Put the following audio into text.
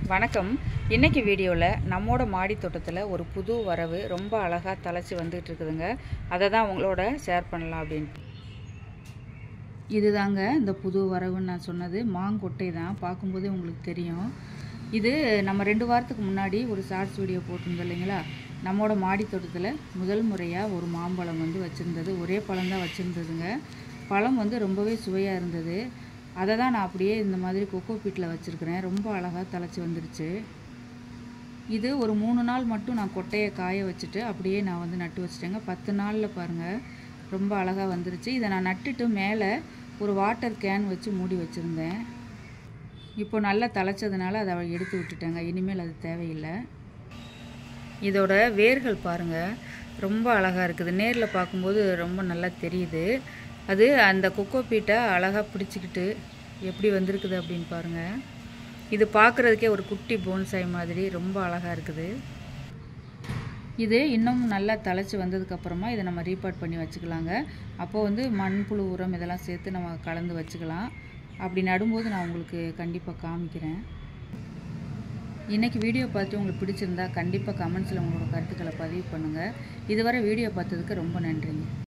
வணக்கம் இன்னைக்கு வீடியோவில் நம்மோட மாடி தோட்டத்தில் ஒரு புது வரவு ரொம்ப அழகாக தழைச்சி வந்துட்டு இருக்குதுங்க அதை தான் உங்களோட ஷேர் பண்ணலாம் அப்படின்ட்டு இதுதாங்க இந்த புது வரவுன்னு நான் சொன்னது மாங்கொட்டை தான் பார்க்கும்போதே உங்களுக்கு தெரியும் இது நம்ம ரெண்டு வாரத்துக்கு முன்னாடி ஒரு ஷார்ட்ஸ் வீடியோ போட்டிருந்தோம் இல்லைங்களா நம்மோட மாடி தோட்டத்தில் முதல் முறையாக ஒரு மாம்பழம் வந்து வச்சுருந்தது ஒரே பழம் தான் வச்சுருந்ததுங்க பழம் வந்து ரொம்பவே சுவையாக இருந்தது அதை தான் நான் அப்படியே இந்த மாதிரி கொக்கோ பீட்டில் வச்சுருக்கிறேன் ரொம்ப அழகாக தழைச்சி வந்துருச்சு இது ஒரு மூணு நாள் மட்டும் நான் கொட்டையை காய வச்சுட்டு அப்படியே நான் வந்து நட்டு வச்சிட்டேங்க பத்து நாளில் பாருங்கள் ரொம்ப அழகாக வந்துருச்சு இதை நான் நட்டுட்டு மேலே ஒரு வாட்டர் கேன் வச்சு மூடி வச்சுருந்தேன் இப்போ நல்லா தழைச்சதுனால அதை எடுத்து விட்டுட்டேங்க இனிமேல் அது தேவையில்லை இதோட வேர்கள் பாருங்கள் ரொம்ப அழகாக இருக்குது நேரில் பார்க்கும்போது ரொம்ப நல்லா தெரியுது அது அந்த கொக்கோ பீட்டை அழகாக பிடிச்சிக்கிட்டு எப்படி வந்திருக்குது அப்படின்னு பாருங்கள் இது பார்க்குறதுக்கே ஒரு குட்டி போன்சாய் மாதிரி ரொம்ப அழகாக இருக்குது இது இன்னும் நல்லா தழைச்சி வந்ததுக்கப்புறமா இதை நம்ம ரீபார்ட் பண்ணி வச்சுக்கலாங்க அப்போ வந்து மண்புழு உரம் இதெல்லாம் சேர்த்து நம்ம கலந்து வச்சுக்கலாம் அப்படி நடும்போது நான் உங்களுக்கு கண்டிப்பாக காமிக்கிறேன் இன்றைக்கி வீடியோ பார்த்து உங்களுக்கு பிடிச்சிருந்தா கண்டிப்பாக கமெண்ட்ஸில் உங்களோட கருத்துக்களை பதிவு பண்ணுங்கள் இதுவரை வீடியோ பார்த்ததுக்கு ரொம்ப நன்றிங்க